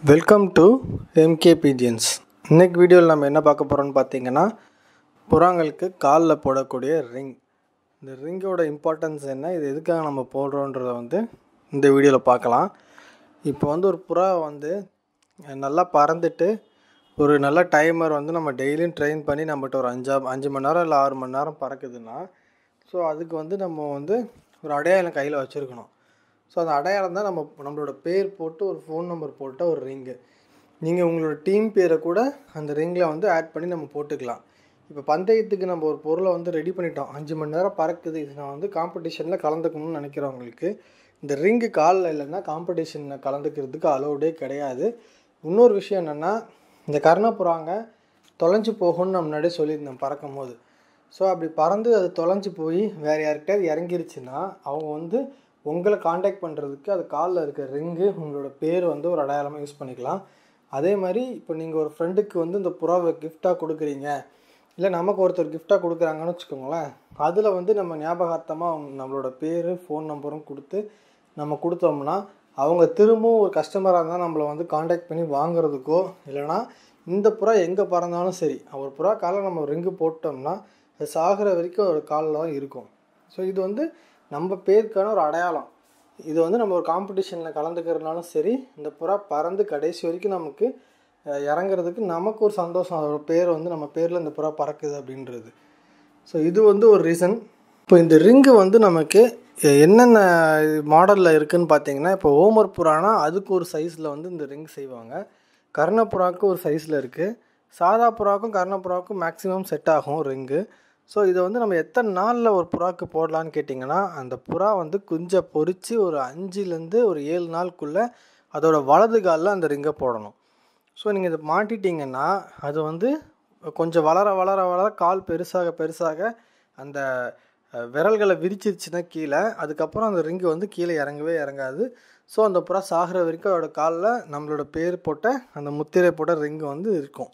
welcome to MK pigeons இன்னைக்கு வீடியோவில் நம்ம என்ன பார்க்க போகிறோம்னு பார்த்தீங்கன்னா புறாங்களுக்கு காலில் போடக்கூடிய ரிங் இந்த ரிங்கோட இம்பார்ட்டன்ஸ் என்ன இது எதுக்காக நம்ம போடுறோன்றத வந்து இந்த வீடியோவில் பார்க்கலாம் இப்போ வந்து ஒரு புறா வந்து நல்லா பறந்துட்டு ஒரு நல்ல டைமர் வந்து நம்ம டெய்லியும் ட்ரெயின் பண்ணி நம்மகிட்ட ஒரு அஞ்சா அஞ்சு மணி நேரம் இல்லை ஆறு மணி நேரம் பறக்குதுன்னா ஸோ அதுக்கு வந்து நம்ம வந்து ஒரு அடையாளம் கையில் வச்சுருக்கணும் ஸோ அந்த அடையாளம் தான் நம்ம நம்மளோட பேர் போட்டு ஒரு ஃபோன் நம்பர் போட்ட ஒரு ரிங்கு நீங்கள் உங்களோட டீம் பேரை கூட அந்த ரிங்கில் வந்து ஆட் பண்ணி நம்ம போட்டுக்கலாம் இப்போ பந்தயத்துக்கு நம்ம ஒரு பொருளை வந்து ரெடி பண்ணிட்டோம் அஞ்சு மணி நேரம் பறக்குது இது நான் வந்து காம்படிஷனில் கலந்துக்கணும்னு நினைக்கிறவங்களுக்கு இந்த ரிங்கு காலில் இல்லைன்னா காம்படிஷனில் கலந்துக்கிறதுக்கு அலோடே கிடையாது இன்னொரு விஷயம் என்னென்னா இந்த கர்ணப்புறாங்க தொலைஞ்சு போகும்னு நான் முன்னாடியே சொல்லியிருந்தேன் பறக்கும் போது ஸோ அப்படி பறந்து அது தொலைஞ்சு போய் வேறு யார்கிட்டயாவது இறங்கிருச்சுன்னா அவங்க வந்து உங்களை காண்டாக்ட் பண்ணுறதுக்கு அது காலில் இருக்க ரிங்கு உங்களோட பேர் வந்து ஒரு அடையாளமாக யூஸ் பண்ணிக்கலாம் அதே மாதிரி இப்போ நீங்கள் ஒரு ஃப்ரெண்டுக்கு வந்து இந்த புறாவை கிஃப்டாக கொடுக்குறீங்க இல்லை நமக்கு ஒருத்தர் கிஃப்டாக கொடுக்குறாங்கன்னு வச்சுக்கோங்களேன் அதில் வந்து நம்ம ஞாபகார்த்தமாக அவங்க நம்மளோட பேர் ஃபோன் நம்பரும் கொடுத்து நம்ம கொடுத்தோம்னா அவங்க திரும்பவும் ஒரு கஸ்டமராக இருந்தால் நம்மளை வந்து காண்டாக்ட் பண்ணி வாங்குறதுக்கோ இல்லைனா இந்த புறா எங்கே பறந்தாலும் சரி ஒரு புறா காலில் நம்ம ரிங்கு போட்டோம்னா அது சாகிற வரைக்கும் ஒரு காலில் தான் இருக்கும் ஸோ இது வந்து நம்ம பேருக்கான ஒரு அடையாளம் இது வந்து நம்ம ஒரு காம்படிஷனில் கலந்துக்கிறதுனாலும் சரி இந்த புறா பறந்து கடைசி வரைக்கும் நமக்கு இறங்குறதுக்கு நமக்கு ஒரு சந்தோஷம் அதோட பேர் வந்து நம்ம பேரில் இந்த புறா பறக்குது அப்படின்றது ஸோ இது வந்து ஒரு ரீசன் இப்போ இந்த ரிங்கு வந்து நமக்கு என்னென்ன மாடலில் இருக்குதுன்னு பார்த்தீங்கன்னா இப்போ ஓமர் புறானா அதுக்கு ஒரு சைஸில் வந்து இந்த ரிங் செய்வாங்க கர்ணப்புறாவுக்கு ஒரு சைஸில் இருக்குது சாதா புறாவுக்கும் கர்ணப்புறாவுக்கும் மேக்ஸிமம் செட் ஆகும் ரிங்கு ஸோ இதை வந்து நம்ம எத்தனை நாளில் ஒரு புறாவுக்கு போடலான்னு கேட்டிங்கன்னா அந்த புறா வந்து குஞ்சை பொறித்து ஒரு அஞ்சுலேருந்து ஒரு ஏழு நாளுக்குள்ளே அதோட வலது காலில் அந்த ரிங்கை போடணும் ஸோ நீங்கள் இதை மாட்டிட்டிங்கன்னா அது வந்து கொஞ்சம் வளர வளர வளர கால் பெருசாக பெருசாக அந்த விரல்களை விரிச்சிருச்சுன்னா கீழே அதுக்கப்புறம் அந்த ரிங்கு வந்து கீழே இறங்கவே இறங்காது ஸோ அந்த புறா சாகிற வரைக்கும் அதோட காலில் நம்மளோட பேர் போட்ட அந்த முத்திரை போட்ட ரிங்கு வந்து இருக்கும்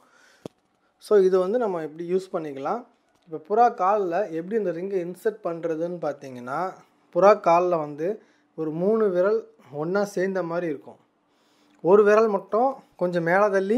ஸோ இது வந்து நம்ம எப்படி யூஸ் பண்ணிக்கலாம் இப்போ புறா காலில் எப்படி இந்த ரிங்கை இன்சர்ட் பண்ணுறதுன்னு பார்த்தீங்கன்னா புறா காலில் வந்து ஒரு மூணு விரல் ஒன்றா சேர்ந்த மாதிரி இருக்கும் ஒரு விரல் மட்டும் கொஞ்சம் மேலே தள்ளி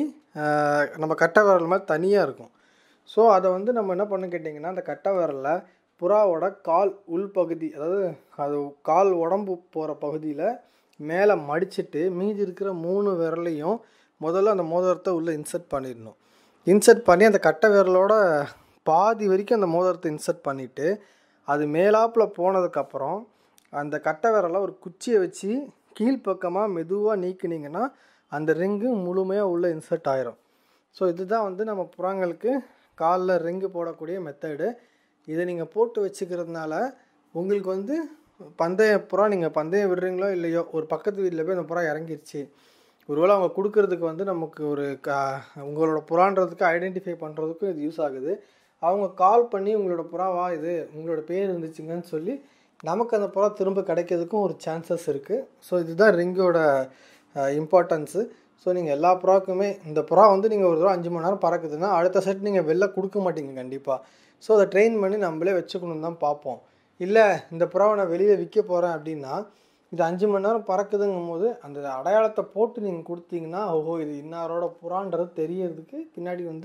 நம்ம கட்டை விரல் மாதிரி தனியாக இருக்கும் ஸோ அதை வந்து நம்ம என்ன பண்ண கேட்டிங்கன்னா அந்த கட்டை விரலில் புறாவோட கால் உள்பகுதி அதாவது அது கால் உடம்பு போகிற பகுதியில் மேலே மடிச்சுட்டு மீதி இருக்கிற மூணு விரலையும் முதல்ல அந்த மோதிரத்தை உள்ளே இன்சர்ட் பண்ணிடணும் இன்சர்ட் பண்ணி அந்த கட்டை விரலோட பாதி வரைக்கும் அந்த மோதிரத்தை இன்சர்ட் பண்ணிவிட்டு அது மேலாப்பில் போனதுக்கப்புறம் அந்த கட்டை விரலை ஒரு குச்சியை வச்சு கீழ்ப்பக்கமாக மெதுவாக நீக்கினீங்கன்னா அந்த ரிங்கு முழுமையாக உள்ளே இன்சர்ட் ஆயிரும் ஸோ இதுதான் வந்து நம்ம புறாங்களுக்கு காலில் ரிங்கு போடக்கூடிய மெத்தடு இதை நீங்கள் போட்டு வச்சுக்கிறதுனால உங்களுக்கு வந்து பந்தய புறா நீங்கள் பந்தயம் விடுறீங்களோ இல்லையோ ஒரு பக்கத்து வீட்டில் போய் அந்த புறா இறங்கிருச்சு ஒருவேளை அவங்க கொடுக்கறதுக்கு வந்து நமக்கு ஒரு க உங்களோட புறான்றதுக்கு ஐடென்டிஃபை பண்ணுறதுக்கும் இது யூஸ் ஆகுது அவங்க கால் பண்ணி உங்களோட புறாவா இது உங்களோட பேர் இருந்துச்சுங்கன்னு சொல்லி நமக்கு அந்த புறா திரும்ப கிடைக்கிறதுக்கும் ஒரு சான்சஸ் இருக்குது ஸோ இதுதான் ரிங்கோட இம்பார்ட்டன்ஸு ஸோ நீங்கள் எல்லா புறாக்குமே இந்த புறா வந்து நீங்கள் ஒரு தடவை அஞ்சு மணி நேரம் பறக்குதுன்னா அடுத்த செட் நீங்கள் வெளில கொடுக்க மாட்டீங்க கண்டிப்பாக ஸோ அதை ட்ரெயின் பண்ணி நம்மளே வச்சுக்கணுன்னு தான் பார்ப்போம் இல்லை இந்த புறாவை நான் வெளியே விற்க போகிறேன் அப்படின்னா இது அஞ்சு மணி நேரம் பறக்குதுங்கும் போது அந்த அடையாளத்தை போட்டு நீங்கள் கொடுத்தீங்கன்னா ஓஹோ இது இன்னாரோட புறான்றது தெரியறதுக்கு பின்னாடி வந்து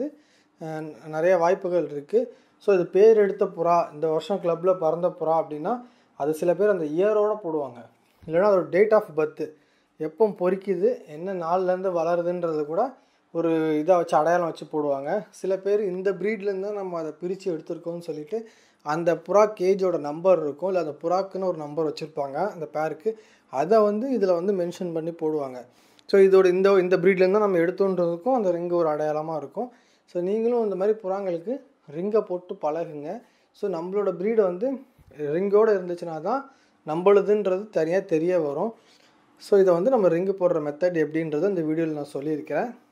நிறைய வாய்ப்புகள் இருக்குது ஸோ இது பேர் எடுத்த புறா இந்த வருஷம் கிளப்பில் பறந்த புறா அப்படின்னா அது சில பேர் அந்த இயரோடு போடுவாங்க இல்லைனா அதோட டேட் ஆஃப் பர்த்து எப்போ பொறிக்குது என்ன நாள்லேருந்து வளருதுன்றது கூட ஒரு இதாக வச்சு அடையாளம் வச்சு போடுவாங்க சில பேர் இந்த ப்ரீட்லேருந்து தான் நம்ம அதை பிரித்து எடுத்திருக்கோம்னு சொல்லிட்டு அந்த புறா கேஜோட நம்பர் இருக்கும் இல்லை அந்த புறாக்குன்னு ஒரு நம்பர் வச்சுருப்பாங்க அந்த பேருக்கு அதை வந்து இதில் வந்து மென்ஷன் பண்ணி போடுவாங்க ஸோ இதோட இந்த இந்த ப்ரீட்லேருந்து நம்ம எடுத்தோன்றதுக்கும் அந்த ரிங்கு ஒரு அடையாளமாக இருக்கும் ஸோ நீங்களும் இந்த மாதிரி புறாங்களுக்கு ரிங்கை போட்டு பழகுங்க ஸோ நம்மளோட ப்ரீடை வந்து ரிங்கோடு இருந்துச்சுன்னா தான் நம்மளுதுன்றது தனியாக தெரிய வரும் ஸோ இதை வந்து நம்ம ரிங்கு போடுற மெத்தட் எப்படின்றது இந்த வீடியோவில் நான் சொல்லியிருக்கிறேன்